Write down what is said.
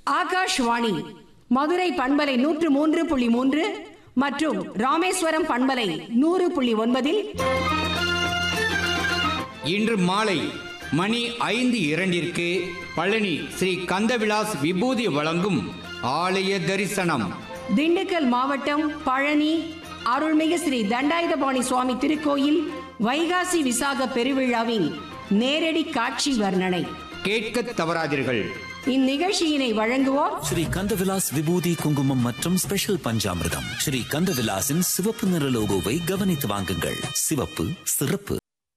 ஆகாஷ்வாணி மதுரை பண்பலை நூற்று மூன்று புள்ளி மூன்று மற்றும் ராமேஸ்வரம் பண்பலை நூறு புள்ளி ஒன்பதில் இன்று மாலை மணி ஐந்து இரண்டிற்கு பழனி ஸ்ரீ கந்தவிலாஸ் விபூதி வழங்கும் ஆலய தரிசனம் திண்டுக்கல் மாவட்டம் பழனி அருள்மிகு ஸ்ரீ தண்டாயுதபாணி சுவாமி திருக்கோயில் வைகாசி விசாக பெருவிழாவின் நேரடி காட்சி வர்ணனை கேட்க தவறாதீர்கள் இந்நிகழ்ச்சியினை வழங்குவோர் ஸ்ரீ கந்தவிலாஸ் விபூதி குங்குமம் மற்றும் ஸ்பெஷல் பஞ்சாமிர்தம் ஸ்ரீ கந்தவிலாசின் சிவப்பு நிற லோகோவை கவனித்து வாங்குங்கள் சிவப்பு சிறப்பு